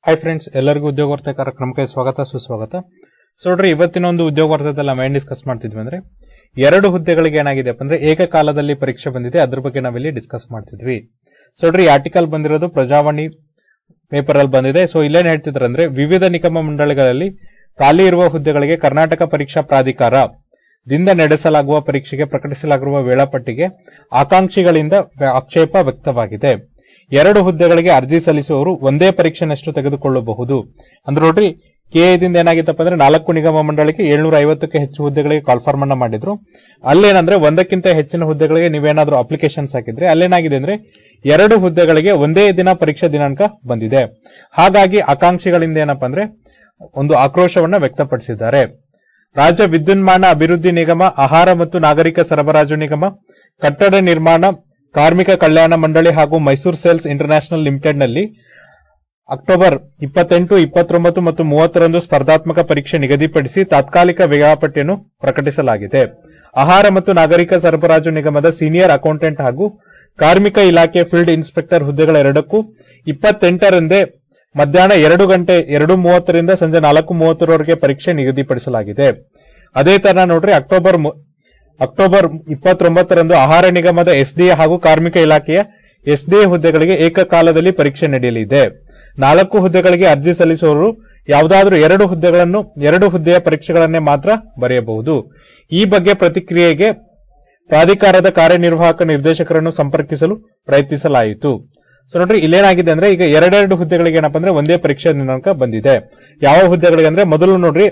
hi friends ಎಲ್ಲರಿಗೂ ಉದ್ಯೋಗ ವಾರ್ತೆ ಕಾರ್ಯಕ್ರಮಕ್ಕೆ ಸ್ವಾಗತ ಸುಸ್ವಾಗತ ಸೊ ನೋಡ್ರಿ ಇವತ್ತಿನ ಒಂದು ಉದ್ಯೋಗ ವಾರ್ತೆದಲ್ಲಿ ನಾವು ಏನ್ ಡಿಸ್ಕಸ್ ಮಾಡ್ತಿದ್ವಿ ಅಂದ್ರೆ ಎರಡು ಹುದ್ದೆಗಳಿಗೆ ಏನಾಗಿದೆ ಅಂದ್ರೆ ಏಕಕಾಲದಲ್ಲಿ ಪರೀಕ್ಷೆ ಬಂದಿದೆ ಅದ್ರ ಬಗ್ಗೆ ನಾವಿಲ್ಲಿ ಡಿಸ್ಕಸ್ ಮಾಡ್ತಿದ್ವಿ ಸೊ ನೋಡ್ರಿ ಆರ್ಟಿಕಲ್ ಬಂದಿರೋದು ಪ್ರಜಾವಾಣಿ ಪೇಪರ್ ಅಲ್ಲಿ ಬಂದಿದೆ ಸೊ ಇಲ್ಲೇನ್ ಹೇಳ್ತಿದ್ರು ಅಂದ್ರೆ ವಿವಿಧ ನಿಗಮ ಮಂಡಳಿಗಳಲ್ಲಿ ಖಾಲಿ ಇರುವ ಹುದ್ದೆಗಳಿಗೆ ಕರ್ನಾಟಕ ಪರೀಕ್ಷಾ ಪ್ರಾಧಿಕಾರ ದಿಂದ ನಡೆಸಲಾಗುವ ಪರೀಕ್ಷೆಗೆ ಪ್ರಕಟಿಸಲಾಗಿರುವ ವೇಳಾಪಟ್ಟಿಗೆ ಆಕಾಂಕ್ಷಿಗಳಿಂದ ವ್ಯ- ಆಕ್ಷೇಪ ವ್ಯಕ್ತವಾಗಿದೆ ಎರಡು ಹುದ್ದೆಗಳಿಗೆ ಅರ್ಜಿ ಸಲ್ಲಿಸುವವರು ಒಂದೇ ಪರೀಕ್ಷೆನಷ್ಟು ತೆಗೆದುಕೊಳ್ಳಬಹುದು ಅಂದ್ರೆ ನೋಡ್ರಿ ಕೆಎದಿಂದ ಏನಾಗಿತ್ತಪ್ಪ ಅಂದ್ರೆ ನಾಲ್ಕು ನಿಗಮ ಮಂಡಳಿಗೆ ಏಳ್ನೂರ ಐವತ್ತಕ್ಕೆ ಹೆಚ್ಚು ಹುದ್ದೆಗಳಿಗೆ ಕಾಲ್ಫಾರ್ಮ್ ಅನ್ನ ಮಾಡಿದ್ರು ಅಲ್ಲೇನಂದ್ರೆ ಒಂದಕ್ಕಿಂತ ಹೆಚ್ಚಿನ ಹುದ್ದೆಗಳಿಗೆ ನೀವೇನಾದ್ರೂ ಅಪ್ಲಿಕೇಶನ್ಸ್ ಹಾಕಿದ್ರೆ ಅಲ್ಲೇನಾಗಿದೆ ಅಂದ್ರೆ ಎರಡು ಹುದ್ದೆಗಳಿಗೆ ಒಂದೇ ದಿನ ಪರೀಕ್ಷಾ ದಿನಾಂಕ ಬಂದಿದೆ ಹಾಗಾಗಿ ಆಕಾಂಕ್ಷಿಗಳಿಂದ ಏನಪ್ಪಾ ಅಂದ್ರೆ ಒಂದು ಆಕ್ರೋಶವನ್ನ ವ್ಯಕ್ತಪಡಿಸಿದ್ದಾರೆ ರಾಜ್ಯ ವಿದ್ಯುನ್ಮಾನ ಅಭಿವೃದ್ಧಿ ನಿಗಮ ಆಹಾರ ಮತ್ತು ನಾಗರಿಕ ಸರಬರಾಜು ನಿಗಮ ಕಟ್ಟಡ ನಿರ್ಮಾಣ ಕಾರ್ಮಿಕ ಕಲ್ಯಾಣ ಮಂಡಳಿ ಹಾಗೂ ಮೈಸೂರು ಸೇಲ್ಸ್ ಇಂಟರ್ನ್ಯಾಷನಲ್ ಲಿಮಿಟೆಡ್ನಲ್ಲಿ ಅಕ್ಟೋಬರ್ ಇಪ್ಪತ್ತೆಂಟು ಇಪ್ಪತ್ತೊಂಬತ್ತು ಮತ್ತು ಮೂವತ್ತರಂದು ಸ್ಪರ್ಧಾತ್ಮಕ ಪರೀಕ್ಷೆ ನಿಗದಿಪಡಿಸಿ ತಾತ್ಕಾಲಿಕ ವೇಳಾಪಟ್ಟಿಯನ್ನು ಪ್ರಕಟಿಸಲಾಗಿದೆ ಆಹಾರ ಮತ್ತು ನಾಗರಿಕ ಸರಬರಾಜು ನಿಗಮದ ಸೀನಿಯರ್ ಅಕೌಂಟೆಂಟ್ ಹಾಗೂ ಕಾರ್ಮಿಕ ಇಲಾಖೆ ಫೀಲ್ಡ್ ಇನ್ಸ್ಪೆಕ್ಟರ್ ಹುದ್ದೆಗಳ ಎರಡಕ್ಕೂ ಇಪ್ಪತ್ತೆಂಟರಂದೇ ಮಧ್ಯಾಹ್ನ ಎರಡು ಗಂಟೆ ಎರಡು ಮೂವತ್ತರಿಂದ ಸಂಜೆ ನಾಲ್ಕು ಮೂವತ್ತರವರೆಗೆ ಪರೀಕ್ಷೆ ನಿಗದಿಪಡಿಸಲಾಗಿದೆ ಅದೇ ತರ ನೋಡ್ರಿ ಅಕ್ಟೋಬರ್ ಮು- ಅಕ್ಟೋಬರ್ ಇಪ್ಪತ್ತೊಂಬತ್ತರಂದು ಆಹಾರ ನಿಗಮದ ಎಸ್ಡಿಎ ಹಾಗೂ ಕಾರ್ಮಿಕ ಇಲಾಖೆಯ ಎಸ್ಡಿಎ ಹುದ್ದೆಗಳಿಗೆ ಏಕಕಾಲದಲ್ಲಿ ಪರೀಕ್ಷೆ ನಡೆಯಲಿದೆ ನಾಲ್ಕು ಹುದ್ದೆಗಳಿಗೆ ಅರ್ಜಿ ಸಲ್ಲಿಸುವವರು ಯಾವುದಾದ್ರೂ ಎರಡು ಹುದ್ದೆಗಳನ್ನು ಎರಡು ಹುದ್ದೆಯ ಪರೀಕ್ಷೆಗಳನ್ನೇ ಮಾತ್ರ ಬರೆಯಬಹುದು ಈ ಬಗ್ಗೆ ಪ್ರತಿಕ್ರಿಯೆಗೆ ಪ್ರಾಧಿಕಾರದ ಕಾರ್ಯನಿರ್ವಾಹಕ ನಿರ್ದೇಶಕರನ್ನು ಸಂಪರ್ಕಿಸಲು ಪ್ರಯತ್ನಿಸಲಾಯಿತು ಸೊ ನೋಡ್ರಿ ಇಲ್ಲೇನಾಗಿದೆ ಅಂದ್ರೆ ಈಗ ಎರಡೆರಡು ಹುದ್ದೆಗಳಿಗೆ ಏನಪ್ಪಾ ಅಂದ್ರೆ ಒಂದೇ ಪರೀಕ್ಷಾ ದಿನಾಂಕ ಬಂದಿದೆ ಯಾವ ಹುದ್ದೆಗಳಿಗೆ ಅಂದ್ರೆ ಮೊದಲು ನೋಡ್ರಿ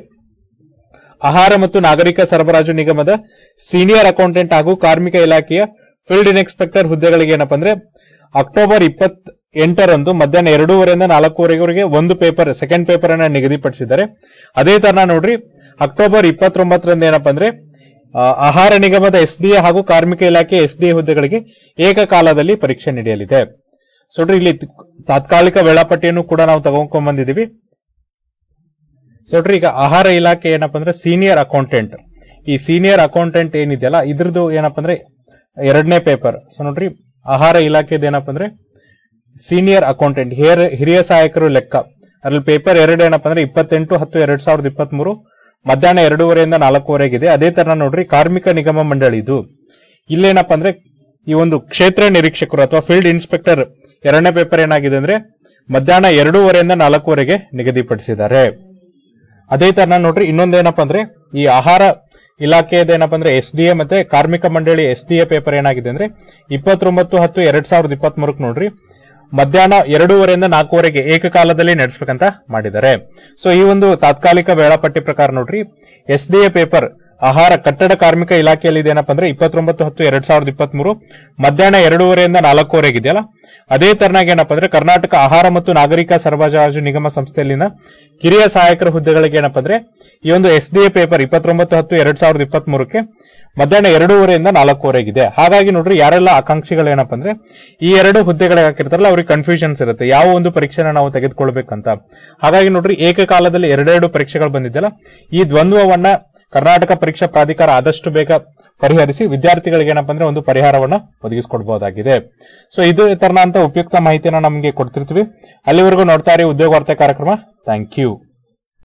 ಆಹಾರ ಮತ್ತು ನಾಗರಿಕ ಸರಬರಾಜು ನಿಗಮದ ಸೀನಿಯರ್ ಅಕೌಂಟೆಂಟ್ ಹಾಗೂ ಕಾರ್ಮಿಕ ಇಲಾಖೆಯ ಫೀಲ್ಡ್ ಇನ್ಸ್ಪೆಕ್ಟರ್ ಹುದ್ದೆಗಳಿಗೆ ಏನಪ್ಪಾ ಅಂದ್ರೆ ಅಕ್ಟೋಬರ್ ಇಪ್ಪತ್ ಎಂಟರಂದು ಮಧ್ಯಾಹ್ನ ಎರಡೂವರೆಯಿಂದ ನಾಲ್ಕೂವರೆವರೆಗೆ ಒಂದು ಪೇಪರ್ ಸೆಕೆಂಡ್ ಪೇಪರ್ ಅನ್ನ ನಿಗದಿಪಡಿಸಿದ್ದಾರೆ ಅದೇ ತರ ನೋಡ್ರಿ ಅಕ್ಟೋಬರ್ ಇಪ್ಪತ್ತೊಂಬತ್ತರಂದು ಏನಪ್ಪಾ ಅಂದ್ರೆ ಆ, ಆಹಾರ ನಿಗಮದ ಎಸ್ಡಿಎ ಹಾಗೂ ಕಾರ್ಮಿಕ ಇಲಾಖೆ ಎಸ್ಡಿಎ ಹುದ್ದೆಗಳಿಗೆ ಏಕಕಾಲದಲ್ಲಿ ಪರೀಕ್ಷೆ ನಡೆಯಲಿದೆ ಸೊ ನೋಡ್ರಿ ಇಲ್ಲಿ ತಾತ್ಕಾಲಿಕ ವೇಳಾಪಟ್ಟಿಯನ್ನು ಕೂಡ ನಾವು ತಗೊಂಡ್ಕೊಂಡ್ ಬಂದಿದೀವಿ ಸೊ ನೋಡ್ರಿ ಈಗ ಆಹಾರ ಇಲಾಖೆ ಏನಪ್ಪಾ ಅಂದ್ರೆ ಸೀನಿಯರ್ ಅಕೌಂಟೆಂಟ್ ಈ ಸೀನಿಯರ್ ಅಕೌಂಟೆಂಟ್ ಏನಿದೆಯಲ್ಲ ಇದ್ರದ್ದು ಏನಪ್ಪಾ ಅಂದ್ರೆ ಎರಡನೇ ಪೇಪರ್ ಸೊ ನೋಡ್ರಿ ಆಹಾರ ಇಲಾಖೆದ ಏನಪ್ಪಾ ಅಂದ್ರೆ ಸೀನಿಯರ್ ಅಕೌಂಟೆಂಟ್ ಹಿರಿಯ ಹಿರಿಯ ಸಹಾಯಕರು ಲೆಕ್ಕ ಅದ್ರಲ್ಲಿ ಪೇಪರ್ ಎರಡು ಏನಪ್ಪಾ ಅಂದ್ರೆ ಇಪ್ಪತ್ತೆಂಟು ಹತ್ತು ಎರಡ್ ಸಾವಿರದ ಇಪ್ಪತ್ತ್ ಮೂರು ಮಧ್ಯಾಹ್ನ ಎರಡೂವರೆಯಿಂದ ನಾಲ್ಕೂವರೆಗಿದೆ ಅದೇ ತರ ನೋಡ್ರಿ ಕಾರ್ಮಿಕ ನಿಗಮ ಮಂಡಳಿ ಇದು ಇಲ್ಲೇನಪ್ಪಾ ಅಂದ್ರೆ ಈ ಒಂದು ಕ್ಷೇತ್ರ ನಿರೀಕ್ಷಕರು ಅಥವಾ ಫೀಲ್ಡ್ ಇನ್ಸ್ಪೆಕ್ಟರ್ ಎರಡನೇ ಪೇಪರ್ ಏನಾಗಿದೆ ಅಂದ್ರೆ ಮಧ್ಯಾಹ್ನ ಎರಡೂವರೆಯಿಂದ ನಾಲ್ಕೂವರೆಗೆ ನಿಗದಿಪಡಿಸಿದ್ದಾರೆ ಅದೇ ತರ ನೋಡ್ರಿ ಇನ್ನೊಂದೇನಪ್ಪ ಅಂದ್ರೆ ಈ ಆಹಾರ ಇಲಾಖೆಯದ ಏನಪ್ಪ ಅಂದ್ರೆ ಎಸ್ ಡಿ ಎ ಮತ್ತೆ ಕಾರ್ಮಿಕ ಮಂಡಳಿ ಎಸ್ ಡಿ ಎ ಪೇಪರ್ ಏನಾಗಿದೆ ಅಂದ್ರೆ ಇಪ್ಪತ್ತೊಂಬತ್ತು ಹತ್ತು ಎರಡ್ ಸಾವಿರದ ಇಪ್ಪತ್ತ್ ಮೂರಕ್ಕೆ ನೋಡ್ರಿ ಮಧ್ಯಾಹ್ನ ಎರಡೂವರೆಯಿಂದ ನಾಲ್ಕೂವರೆಗೆ ಏಕಕಾಲದಲ್ಲಿ ನಡೆಸಬೇಕಂತ ಮಾಡಿದ್ದಾರೆ ಸೊ ಈ ಒಂದು ತಾತ್ಕಾಲಿಕ ವೇಳಾಪಟ್ಟಿ ಪ್ರಕಾರ ನೋಡ್ರಿ ಎಸ್ ಡಿ ಎ ಪೇಪರ್ ಆಹಾರ ಕಟ್ಟಡ ಕಾರ್ಮಿಕ ಇಲಾಖೆಯಲ್ಲಿ ಏನಪ್ಪ ಅಂದ್ರೆ ಇಪ್ಪತ್ತೊಂಬತ್ತು ಹತ್ತು ಎರಡ್ ಸಾವಿರದ ಇಪ್ಪತ್ತ್ ಮೂರು ಮಧ್ಯಾಹ್ನ ಎರಡೂವರೆಯಿಂದ ನಾಲ್ಕೂವರೆಗೆ ಇದೆಯಲ್ಲ ಅದೇ ತರನಾಗಿ ಏನಪ್ಪ ಅಂದ್ರೆ ಕರ್ನಾಟಕ ಆಹಾರ ಮತ್ತು ನಾಗರಿಕ ಸರಬರಾಜು ನಿಗಮ ಸಂಸ್ಥೆಯಲ್ಲಿನ ಕಿರಿಯ ಸಹಾಯಕರ ಹುದ್ದೆಗಳಿಗೆ ಏನಪ್ಪ ಅಂದ್ರೆ ಈ ಒಂದು ಎಸ್ ಡಿ ಎ ಪೇಪರ್ ಇಪ್ಪತ್ತೊಂಬತ್ತು ಹತ್ತು ಎರಡ್ ಸಾವಿರದ ಇಪ್ಪತ್ತ್ ಮೂರಕ್ಕೆ ಮಧ್ಯಾಹ್ನ ಎರಡೂವರೆಯಿಂದ ನಾಲ್ಕೂವರೆಗಿದೆ ಹಾಗಾಗಿ ನೋಡ್ರಿ ಯಾರೆಲ್ಲ ಆಕಾಂಕ್ಷಿಗಳು ಏನಪ್ಪ ಅಂದ್ರೆ ಈ ಎರಡು ಹುದ್ದೆಗಳಿಗೆ ಹಾಕಿರ್ತಾರಲ್ಲ ಅವ್ರಿಗೆ ಕನ್ಫ್ಯೂಷನ್ಸ್ ಇರುತ್ತೆ ಯಾವ ಒಂದು ಪರೀಕ್ಷೆನ ನಾವು ತೆಗೆದುಕೊಳ್ಬೇಕಂತ ಹಾಗಾಗಿ ನೋಡ್ರಿ ಏಕಕಾಲದಲ್ಲಿ ಎರಡೆರಡು ಪರೀಕ್ಷೆಗಳು ಬಂದಿದ್ದಲ್ಲ ಈ ದ್ವಂದ್ವವನ್ನ ಕರ್ನಾಟಕ ಪರೀಕ್ಷಾ ಪ್ರಾಧಿಕಾರ ಆದಷ್ಟು ಬೇಗ ಪರಿಹರಿಸಿ ವಿದ್ಯಾರ್ಥಿಗಳಿಗೆ ಏನಪ್ಪ ಅಂದ್ರೆ ಒಂದು ಪರಿಹಾರವನ್ನ ಒದಗಿಸಿಕೊಡಬಹುದಾಗಿದೆ ಸೊ ಇದು ತರನಂತ ಉಪಯುಕ್ತ ಮಾಹಿತಿಯನ್ನ ನಮಗೆ ಕೊಡ್ತಿರ್ತೀವಿ ಅಲ್ಲಿವರೆಗೂ ನೋಡ್ತಾ ಇರಿ ಉದ್ಯೋಗ ವಾರ್ತೆ ಕಾರ್ಯಕ್ರಮ ಥ್ಯಾಂಕ್ ಯು